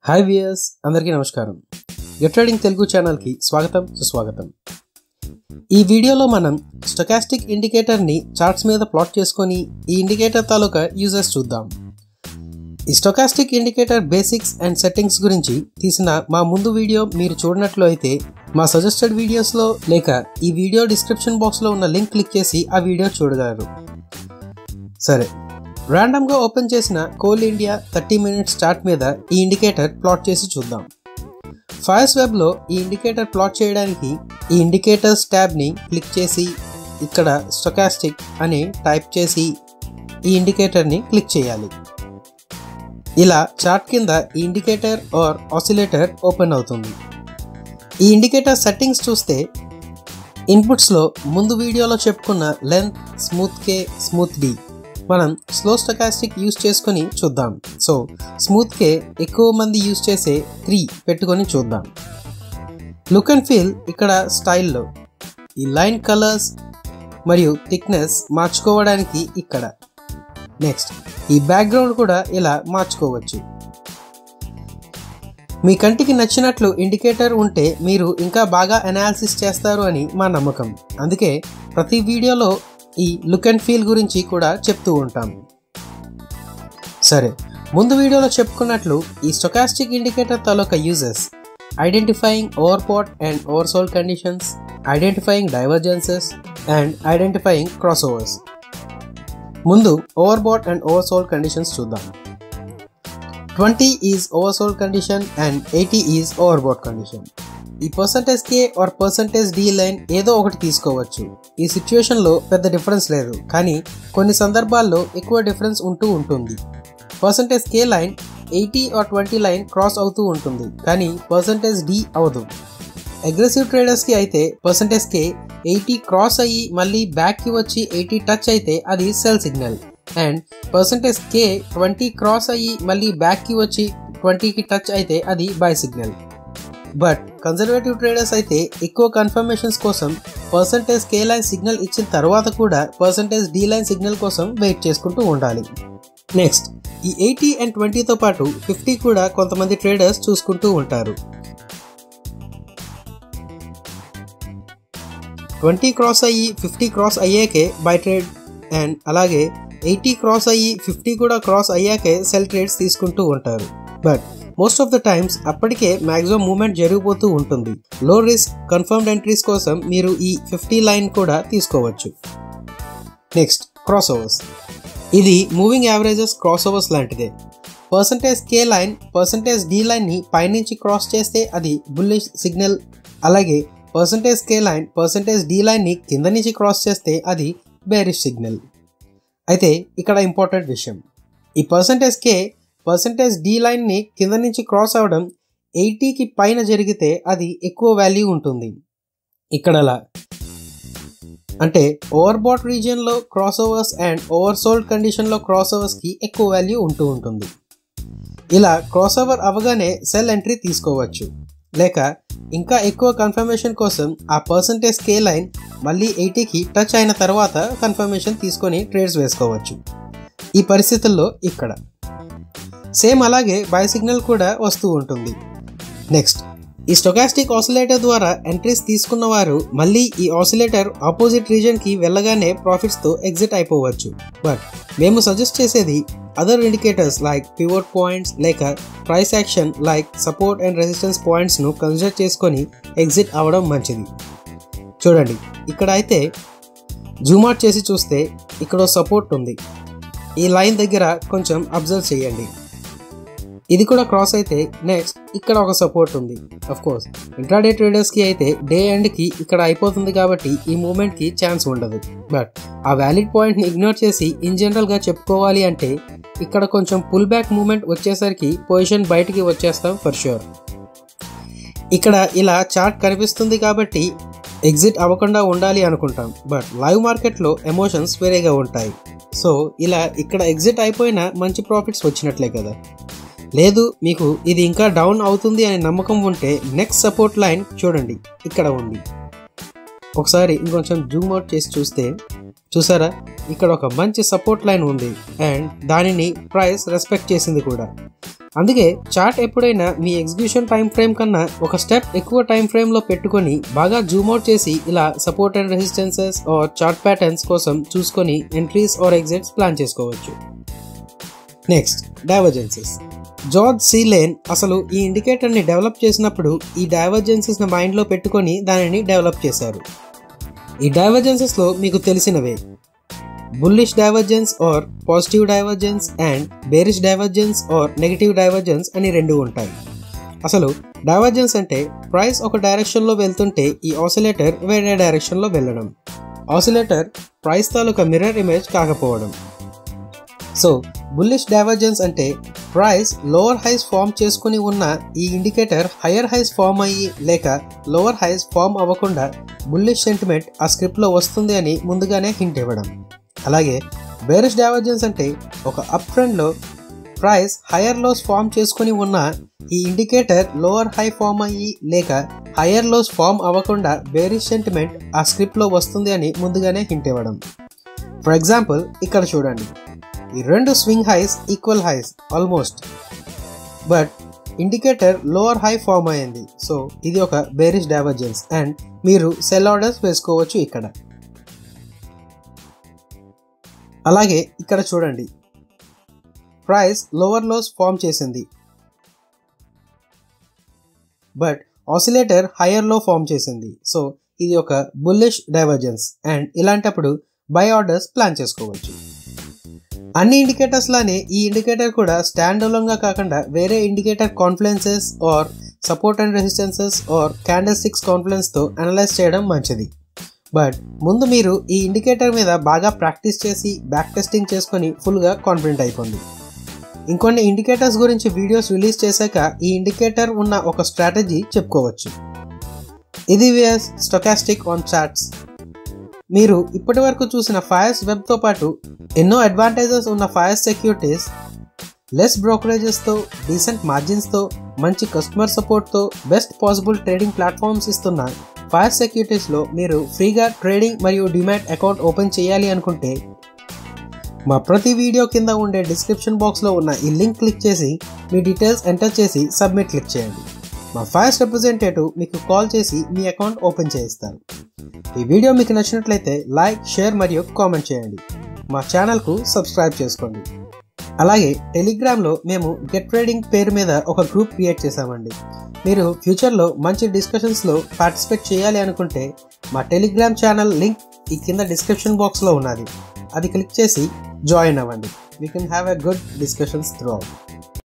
hi viewers అందరికీ నమస్కారం get trading Telugu ఛానల్కి స్వాగతం సుస్వాగతం ఈ వీడియోలో మనం స్టొకాస్టిక్ ఇండికేటర్ని చార్ట్స్ మీద ప్లాట్ చేసుకొని ఈ ఇండికేటర్ తాలూకా యూజెస్ చూద్దాం ఈ stochastic indicator basics and settings గురించి తీసిన మా ముందు వీడియో మీరు చూడనట్లు అయితే మా సజెస్టెడ్ వీడియోస్లో లేక ఈ వీడియో డిస్క్రిప్షన్ బాక్స్లో ఉన్న లింక్ క్లిక్ చేసి ఆ వీడియో చూడగలరు సరే ర్యాండమ్గా ఓపెన్ చేసిన coal India thirty minutes chart మీద ఈ ఇండికేటర్ ప్లాట్ చేసి చూద్దాం ఫైర్స్ వెబ్లో ఈ ఇండికేటర్ ప్లాట్ చేయడానికి ఈ ఇండికేటర్స్ ట్యాబ్ని క్లిక్ చేసి ఇక్కడ స్టొకాస్టిక్ అని టైప్ చేసి ఈ ఇండికేటర్ని క్లిక్ చేయాలి ఇలా చార్ట్ కింద ఈ ఇండికేటర్ ఆర్ ఆసిలేటర్ ఓపెన్ అవుతుంది ఈ ఇండికేటర్ సెట్టింగ్స్ చూస్తే ఇన్పుట్స్లో ముందు వీడియోలో చెప్పుకున్న length smooth K smooth D మనం స్లో స్టకాస్టిక్ యూస్ చేసుకొని చూద్దాం సో స్మూత్ కే ఎక్కువ మంది యూస్ చేసే త్రీ పెట్టుకొని చూద్దాం లుక్ అండ్ ఫీల్ ఇక్కడ స్టైల్లో ఈ లైన్ కలర్స్ మరియు థిక్నెస్ మార్చుకోవడానికి ఇక్కడ నెక్స్ట్ ఈ బ్యాక్గ్రౌండ్ కూడా ఇలా మార్చుకోవచ్చు మీ కంటికి నచ్చినట్లు ఇండికేటర్ ఉంటే మీరు ఇంకా బాగా అనాలిసిస్ చేస్తారు అని మా నమ్మకం అందుకే ప్రతి వీడియోలో ఈ లుక్ అండ్ ఫీల్ గురించి కూడా చెప్తూ ఉంటాం సరే ముందు వీడియోలో చెప్పుకున్నట్లు ఈ స్టొకాస్టిక్ ఇండికేటర్ తాలూకా uses identifying overbought and oversold conditions identifying divergences and identifying crossovers ముందు ఓవర్బాట్ అండ్ ఓవర్సోల్ కండిషన్స్ చూద్దాం twenty is oversold condition and eighty is overbought condition ఈ percentage K or percentage D line ఏదో ఒకటి తీసుకోవచ్చు ఈ సిచ్యువేషన్లో పెద్ద difference లేదు కానీ కొన్ని సందర్భాల్లో ఎక్కువ డిఫరెన్స్ ఉంటూ ఉంటుంది percentage K line eighty or twenty line cross అవుతూ ఉంటుంది కానీ పర్సంటేజ్ డి అవదు అగ్రెసివ్ ట్రేడర్స్కి అయితే పర్సంటేజ్ కే ఎయిటీ క్రాస్ అయ్యి మళ్ళీ బ్యాక్కి వచ్చి ఎయిటీ టచ్ అయితే అది sell signal and percentage K twenty cross అయ్యి మళ్ళీ బ్యాక్కి వచ్చి ట్వంటీకి టచ్ అయితే అది buy signal but conservative traders అయితే ఎక్కువ కన్ఫర్మేషన్స్ కోసం పర్సంటేజ్ కే లైన్ సిగ్నల్ ఇచ్చిన తర్వాత కూడా పర్సంటేజ్ డి లైన్ సిగ్నల్ కోసం వెయిట్ చేసుకుంటూ ఉండాలి నెక్స్ట్ ఈ ఎయిటీ అండ్ ట్వంటీతో పాటు ఫిఫ్టీ కూడా కొంతమంది ట్రేడర్స్ చూసుకుంటూ ఉంటారు ట్వంటీ క్రాస్ అయ్యి ఫిఫ్టీ క్రాస్ అయ్యాకే బై ట్రేడ్ అండ్ అలాగే ఎయిటీ క్రాస్ అయ్యి ఫిఫ్టీ కూడా క్రాస్ అయ్యాకే సెల్ ట్రేడ్స్ తీసుకుంటూ ఉంటారు but most of the times అప్పటికే మ్యాక్సిమం మూమెంట్ జరిగిపోతూ ఉంటుంది లో రిస్క్ కన్ఫర్మ్డ్ ఎంట్రీస్ కోసం మీరు ఈ ఫిఫ్టీ లైన్ కూడా తీసుకోవచ్చు నెక్స్ట్ క్రాస్ ఓవర్స్ ఇది మూవింగ్ యావరేజెస్ క్రాస్ ఓవర్స్ లాంటిదే percentage K line percentage D లైన్ని పైనుంచి క్రాస్ చేస్తే అది బుల్లిష్ సిగ్నల్ అలాగే percentage K line percentage D లైన్ని కింద నుంచి క్రాస్ చేస్తే అది బేరిష్ సిగ్నల్ అయితే ఇక్కడ ఇంపార్టెంట్ విషయం ఈ పర్సంటేజ్ కే పర్సంటేజ్ డి లైన్ని కింద నుంచి క్రాస్ అవ్వడం ఎయిటీకి పైన జరిగితే అది ఎక్కువ వాల్యూ ఉంటుంది ఇక్కడలా అంటే ఓవర్బాట్ రీజియన్లో క్రాస్ ఓవర్స్ అండ్ ఓవర్సోల్డ్ కండిషన్లో క్రాస్ ఓవర్స్కి ఎక్కువ వాల్యూ ఉంటూ ఉంటుంది ఇలా క్రాస్ ఓవర్ అవగానే సెల్ ఎంట్రీ తీసుకోవచ్చు లేక ఇంకా ఎక్కువ కన్ఫర్మేషన్ కోసం ఆ పర్సంటేజ్ కే లైన్ మళ్ళీ ఎయిటీకి టచ్ అయిన తర్వాత కన్ఫర్మేషన్ తీసుకొని ట్రేడ్స్ వేసుకోవచ్చు ఈ పరిస్థితుల్లో ఇక్కడ సేమ్ అలాగే బై సిగ్నల్ కూడా వస్తూ ఉంటుంది నెక్స్ట్ ఈ స్టొకాస్టిక్ ఆసిలేటర్ ద్వారా ఎంట్రీస్ తీసుకున్న వారు మళ్ళీ ఈ ఆసిలేటర్ ఆపోజిట్ రీజన్కి వెళ్ళగానే ప్రాఫిట్స్తో ఎగ్జిట్ అయిపోవచ్చు బట్ మేము సజెస్ట్ చేసేది other indicators like pivot points లేక price action like support and resistance పాయింట్స్ను కన్సిడర్ చేసుకొని ఎగ్జిట్ అవ్వడం మంచిది చూడండి ఇక్కడ అయితే జూమ్ అవుట్ చేసి చూస్తే ఇక్కడ సపోర్ట్ ఉంది ఈ లైన్ దగ్గర కొంచెం అబ్జర్వ్ చేయండి ఇది కూడా క్రాస్ అయితే నెక్స్ట్ ఇక్కడ ఒక సపోర్ట్ ఉంది అఫ్ కోర్స్ ఇంట్రాడే ట్రేడర్స్కి అయితే డే ఎండ్కి ఇక్కడ అయిపోతుంది కాబట్టి ఈ మూమెంట్కి ఛాన్స్ ఉండదు బట్ ఆ వ్యాలిడ్ పాయింట్ని ఇగ్నోర్ చేసి ఇన్ జనరల్గా చెప్పుకోవాలి అంటే ఇక్కడ కొంచెం పుల్ బ్యాక్ మూమెంట్ వచ్చేసరికి పొజిషన్ బయటికి వచ్చేస్తాం ఫర్ ష్యూర్ ఇక్కడ ఇలా చార్ట్ కనిపిస్తుంది కాబట్టి ఎగ్జిట్ అవ్వకుండా ఉండాలి అనుకుంటాం బట్ లైవ్ మార్కెట్లో ఎమోషన్స్ వేరేగా ఉంటాయి సో ఇలా ఇక్కడ ఎగ్జిట్ అయిపోయినా మంచి ప్రాఫిట్స్ వచ్చినట్లే కదా లేదు మీకు ఇది ఇంకా డౌన్ అవుతుంది అనే నమ్మకం ఉంటే నెక్స్ట్ సపోర్ట్ లైన్ చూడండి ఇక్కడ ఉంది ఒకసారి ఇంకొంచెం జూమ్ అవుట్ చేసి చూస్తే చూసారా ఇక్కడ ఒక మంచి సపోర్ట్ లైన్ ఉంది అండ్ దానిని ప్రైస్ రెస్పెక్ట్ చేసింది కూడా అందుకే చార్ట్ ఎప్పుడైనా మీ ఎగ్జిక్యూషన్ టైం ఫ్రేమ్ కన్నా ఒక స్టెప్ ఎక్కువ టైం ఫ్రేమ్ లో పెట్టుకొని బాగా జూమ్ అవుట్ చేసి ఇలా support and resistances or chart patterns కోసం చూసుకొని ఎంట్రీస్ ఆర్ ఎగ్జిట్స్ ప్లాన్ చేసుకోవచ్చు next divergences George C Lane అసలు ఈ ఇండికేటర్ని డెవలప్ చేసినప్పుడు ఈ డైవర్జెన్సెస్ని మైండ్లో పెట్టుకొని దానిని డెవలప్ చేశారు ఈ డైవర్జెన్సెస్లో మీకు తెలిసినవే bullish divergence or positive divergence and bearish divergence or negative divergence అని రెండు ఉంటాయి అసలు డైవర్జెన్స్ అంటే ప్రైస్ ఒక డైరెక్షన్లో వెళ్తుంటే ఈ ఆసిలేటర్ వేరే డైరెక్షన్లో వెళ్ళడం ఆసిలేటర్ ప్రైస్ తాలూకా మిర్రర్ ఇమేజ్ కాకపోవడం సో బుల్లిష్ డైవర్జెన్స్ అంటే ప్రైస్ లోవర్ హైస్ ఫామ్ చేసుకుని ఉన్న ఈ ఇండికేటర్ హయ్యర్ హైస్ ఫామ్ అయ్యి లేక లోవర్ హైస్ ఫామ్ అవ్వకుండా బుల్లిష్ సెంటిమెంట్ ఆ స్క్రిప్ట్లో వస్తుంది అని ముందుగానే హింట్ ఇవ్వడం అలాగే బేరిష్ డైవర్జెన్స్ అంటే ఒక అప్ ట్రెండ్లో ప్రైస్ హయ్యర్ లోస్ ఫామ్ చేసుకుని ఉన్న ఈ ఇండికేటర్ లోవర్ హై ఫామ్ అయ్యి లేక హయ్యర్ లోస్ ఫామ్ అవ్వకుండా బేరిష్ సెంటిమెంట్ ఆ స్క్రిప్ట్లో వస్తుంది అని ముందుగానే హింట్ ఇవ్వడం ఫర్ ఎగ్జాంపుల్ ఇక్కడ చూడండి ఈ రెండు swing highs equal highs almost but indicator lower high form అయింది సో ఇది ఒక బేరిష్ డైవర్జెన్స్ అండ్ మీరు సెల్ ఆర్డర్స్ వేసుకోవచ్చు ఇక్కడ అలాగే ఇక్కడ చూడండి ప్రైస్ లోవర్ లోస్ ఫామ్ చేసింది but oscillator higher low form చేసింది సో ఇది ఒక బుల్లిష్ డైవర్జెన్స్ అండ్ ఇలాంటప్పుడు బై ఆర్డర్స్ ప్లాన్ చేసుకోవచ్చు అన్ని ఇండికేటర్స్ లానే ఈ ఇండికేటర్ కూడా స్టాండ్ గా కాకుండా వేరే indicator confluences or support and resistances or candlesticks కాన్ఫ్లుయెన్స్తో అనలైజ్ చేయడం మంచిది బట్ ముందు మీరు ఈ ఇండికేటర్ మీద బాగా ప్రాక్టీస్ చేసి బ్యాక్ టెస్టింగ్ చేసుకొని ఫుల్గా కాన్ఫిడెంట్ అయిపోండి ఇంకొన్ని ఇండికేటర్స్ గురించి వీడియోస్ రిలీజ్ చేశాక ఈ ఇండికేటర్ ఉన్న ఒక స్ట్రాటజీ చెప్పుకోవచ్చు ఇది వియస్ స్టొకాస్టిక్ ఆన్ చార్ట్స్ మీరు ఇప్పటి వరకు చూసిన ఫైర్స్ వెబ్తో పాటు ఎన్నో అడ్వాంటేజెస్ ఉన్న ఫైర్స్ సెక్యూరిటీస్ లెస్ బ్రోకరేజెస్తో డీసెంట్ మార్జిన్స్తో మంచి కస్టమర్ సపోర్ట్తో బెస్ట్ పాసిబుల్ ట్రేడింగ్ ప్లాట్ఫామ్స్ ఇస్తున్న ఫైర్ సెక్యూరిటీస్లో మీరు ఫ్రీగా ట్రేడింగ్ మరియు డిమాట్ అకౌంట్ ఓపెన్ చేయాలి అనుకుంటే మా ప్రతి వీడియో కింద ఉండే డిస్క్రిప్షన్ బాక్స్లో ఉన్న ఈ లింక్ క్లిక్ చేసి మీ డీటెయిల్స్ ఎంటర్ చేసి సబ్మిట్ క్లిక్ చేయండి మా ఫైర్స్ రిప్రజెంటేటివ్ మీకు కాల్ చేసి మీ అకౌంట్ ఓపెన్ చేయిస్తారు ఈ వీడియో మీకు నచ్చినట్లయితే లైక్ షేర్ మరియు కామెంట్ చేయండి మా ఛానల్కు సబ్స్క్రైబ్ చేసుకోండి అలాగే టెలిగ్రామ్లో మేము గెట్ ట్రేడింగ్ పేరు మీద ఒక గ్రూప్ క్రియేట్ చేశామండి మీరు ఫ్యూచర్లో మంచి డిస్కషన్స్లో పార్టిసిపేట్ చేయాలి అనుకుంటే మా టెలిగ్రామ్ ఛానల్ లింక్ ఈ కింద డిస్క్రిప్షన్ బాక్స్లో ఉన్నది అది క్లిక్ చేసి జాయిన్ అవ్వండి we can have a good discussions through out